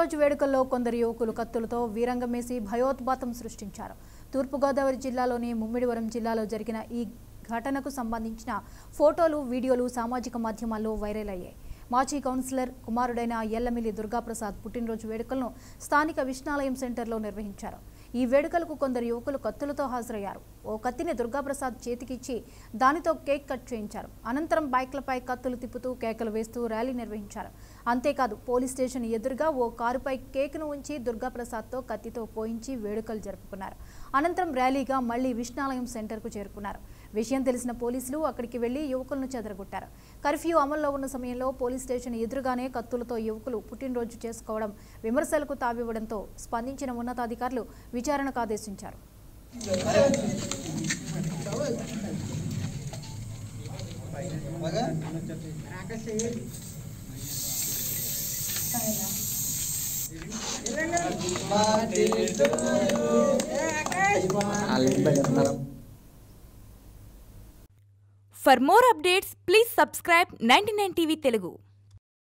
పుట్టినరోజు వేడుకల్లో కొందరు యువకులు కత్తులతో వీరంగమేసి భయోత్పాతం సృష్టించారు తూర్పుగోదావరి జిల్లాలోని ముమ్మిడివరం జిల్లాలో జరిగిన ఈ ఘటనకు సంబంధించిన ఫోటోలు వీడియోలు సామాజిక మాధ్యమాల్లో వైరల్ అయ్యాయి మాజీ కౌన్సిలర్ కుమారుడైన ఎల్లమిల్లి దుర్గాప్రసాద్ పుట్టినరోజు వేడుకలను స్థానిక విష్ణాలయం సెంటర్లో నిర్వహించారు ఈ వేడుకలకు కొందరు యువకులు కత్తులతో హాజరయ్యారు ఓ కత్తిని దుర్గాప్రసాద్ చేతికిచ్చి దానితో కేక్ కట్ చేయించారు అనంతరం బైక్లపై కత్తులు తిప్పుతూ కేకలు వేస్తూ ర్యాలీ నిర్వహించారు అంతేకాదు పోలీస్ స్టేషన్ ఎదురుగా ఓ కారుపై కేక్ను ఉంచి దుర్గాప్రసాద్తో కత్తితో పోయించి వేడుకలు జరుపుకున్నారు అనంతరం ర్యాలీగా మళ్లీ విష్ణాలయం సెంటర్కు చేరుకున్నారు విషయం తెలిసిన పోలీసులు అక్కడికి వెళ్లి యువకులను చెదరగొట్టారు కర్ఫ్యూ అమల్లో ఉన్న సమయంలో పోలీస్ స్టేషన్ ఎదురుగానే కత్తులతో యువకులు పుట్టినరోజు చేసుకోవడం విమర్శలకు తావివ్వడంతో స్పందించిన ఉన్నతాధికారులు విచారణకు ఆదేశించారు For more updates, please subscribe 99 TV Telugu.